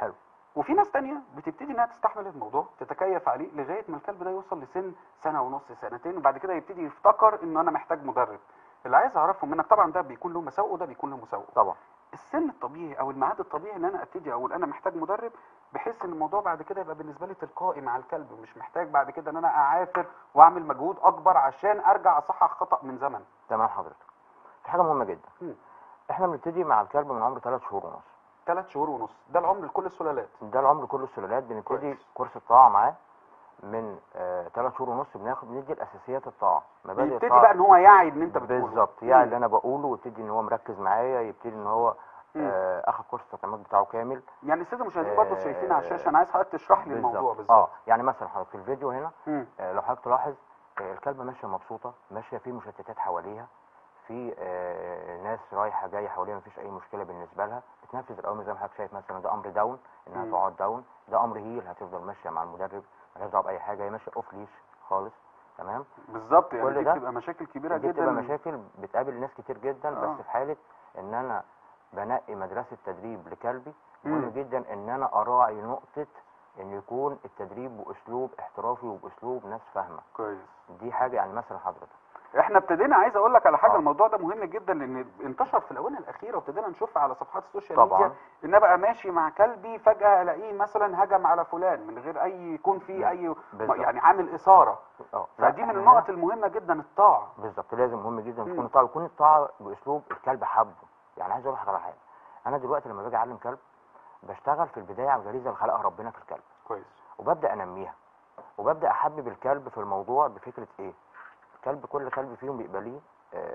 حلو وفي ناس تانية بتبتدي انها تستحمل الموضوع تتكيف عليه لغايه ما الكلب ده يوصل لسن سنه ونص سنتين وبعد كده يبتدي يفتكر ان انا محتاج مدرب اللي عايز اعرفه منك طبعا ده بيكون له مساوئ وده بيكون له مساوئ طبعا السن الطبيعي او الميعاد الطبيعي ان انا ابتدي اقول انا محتاج مدرب بحيث ان الموضوع بعد كده يبقى بالنسبه لي تلقائي مع الكلب مش محتاج بعد كده ان انا اعافر واعمل مجهود اكبر عشان ارجع اصحح خطا من زمن تمام حضرتك في حاجه مهمه جدا مم. احنا بنبتدي مع الكلب من عمر 3 شهور ونص ثلاث شهور ونص ده العمر لكل السلالات ده العمر كله السلالات بنبتدي كويس. كورس الطاعه معاه من آه 3 شهور ونص بناخد بندي الاساسيات الطاعه مبادئ بيبتدي الطاعه بقى ان هو يعي ان انت بتقوله بالظبط يعني مم. اللي انا بقوله ويبتدي ان هو مركز معايا يبتدي ان هو مم. آه اخد كورس التطعيمات بتاعه كامل يعني الساده المشاهدين برضه آه، شايفين على الشاشه انا عايز حضرتك تشرح لي الموضوع بالظبط اه يعني مثلا حضرتك في الفيديو هنا مم. آه لو حضرتك تلاحظ آه الكلبه ماشيه مبسوطه ماشيه في مشتتات حواليها في آه ناس رايحه جايه حواليها مفيش اي مشكله بالنسبه لها بتنفذ الاوامر زي ما حضرتك شايف مثلا ده امر داون انها مم. تقعد داون ده امر هيل هتفضل ماشيه مع المدرب مالهاش دعوه باي حاجه هي ماشيه اوف ليش خالص تمام بالظبط يعني كل دي ده- بتبقى مشاكل كبيره دي جدا بتبقى مشاكل بتقابل ناس كتير جدا آه. بس في حاله ان انا بنقي مدرسه تدريب لكلبي مهم مم. جدا ان انا اراعي نقطه ان يكون التدريب باسلوب احترافي وباسلوب ناس فاهمه كويس دي حاجه يعني مثلا حضرتك احنا ابتدينا عايز اقول لك على حاجه آه. الموضوع ده مهم جدا لان انتشر في الاونه الاخيره وابتدينا نشوفها على صفحات السوشيال طبعاً. ميديا ان أنا بقى ماشي مع كلبي فجاه الاقيه مثلا هجم على فلان من غير اي يكون في لا، اي بالظبط. يعني عامل اثاره اه فدي لا، من إحنا النقط المهمه جدا الطاعه بالظبط لازم مهم جدا مم. تكون الطاعه يكون الطاعه باسلوب الكلب حبه يعني عايز اقول لك على حاجه انا دلوقتي لما باجي اعلم كلب بشتغل في البدايه على الغريزه اللي خلقها ربنا في الكلب كويس وببدا انميها وببدا احبب الكلب في الموضوع بفكره ايه الكلب كل كلب فيهم بيبقى ليه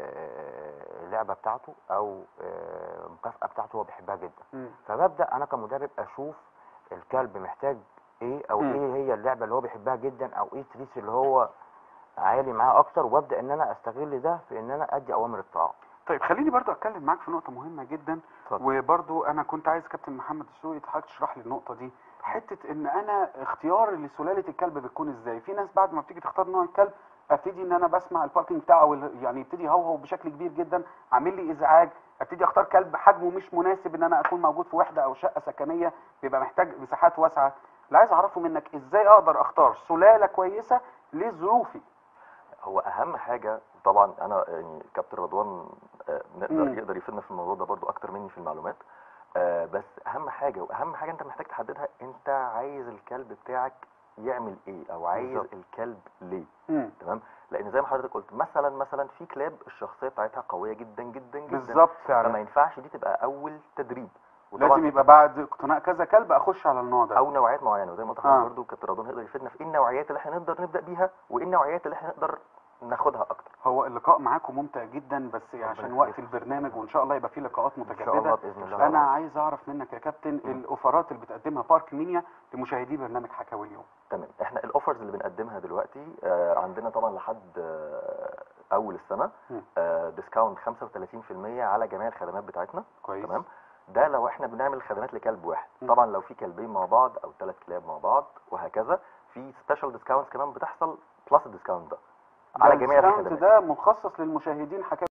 آه، اللعبه بتاعته او آه، المكافاه بتاعته هو بيحبها جدا مم. فببدا انا كمدرب اشوف الكلب محتاج ايه او مم. ايه هي اللعبه اللي هو بيحبها جدا او ايه التريس اللي هو عالي معاه اكتر وببدا ان انا استغل ده في ان انا ادي اوامر الطاعه طيب خليني برضو اتكلم معاك في نقطه مهمه جدا اتفضل. وبرضو انا كنت عايز كابتن محمد السوقي حضرتك تشرح لي النقطه دي حته ان انا اختيار لسلاله الكلب بتكون ازاي في ناس بعد ما بتيجي تختار نوع الكلب ابتدي ان انا بسمع الباركنج بتاعه أو ال- يعني يبتدي يهوهو بشكل كبير جدا عامل لي ازعاج ابتدي اختار كلب حجمه مش مناسب ان انا اكون موجود في وحده او شقه سكنيه بيبقى محتاج مساحات واسعه اللي عايز اعرفه منك ازاي اقدر اختار سلاله كويسه لظروفي هو اهم حاجه طبعا انا يعني كابتن رضوان آه، نقدر مم. يقدر يفيدنا في الموضوع ده برضو اكتر مني في المعلومات آه، بس اهم حاجه واهم حاجه انت محتاج تحددها انت عايز الكلب بتاعك يعمل ايه او عايز بالظبط. الكلب ليه مم. تمام لان زي ما حضرتك قلت مثلا مثلا في كلاب الشخصيه بتاعتها قويه جدا جدا جدا بالظبط فما فعلا ينفعش دي تبقى اول تدريب لازم يبقى بعد اقتناء كذا كلب اخش على النوع ده او نوعيات معينه وزي ما قلت آه. لحضرتك برضه كابتن رضوان يقدر يفيدنا في ايه النوعيات اللي احنا نقدر نبدا بيها وايه النوعيات اللي احنا نقدر ناخدها اكتر هو اللقاء معاكم ممتع جدا بس عشان يخليك. وقت البرنامج وان شاء الله يبقى فيه لقاءات ان شاء متجدده الله باذن الله انا عايز اعرف منك يا كابتن الاوفرات اللي بتقدمها بارك مينيا لمشاهدي برنامج حكاوي اليوم تمام احنا الاوفرز اللي بنقدمها دلوقتي آه عندنا طبعا لحد آه اول السنه مم. آه ديسكاونت 35% على جميع الخدمات بتاعتنا كويس تمام ده لو احنا بنعمل خدمات لكلب واحد مم. طبعا لو في كلبين مع بعض او ثلاث كلاب مع بعض وهكذا في سبيشال ديسكاونت كمان بتحصل بلس الديسكاونت ده على جميع الديسكاونت الخدمات ده مخصص للمشاهدين حكاوي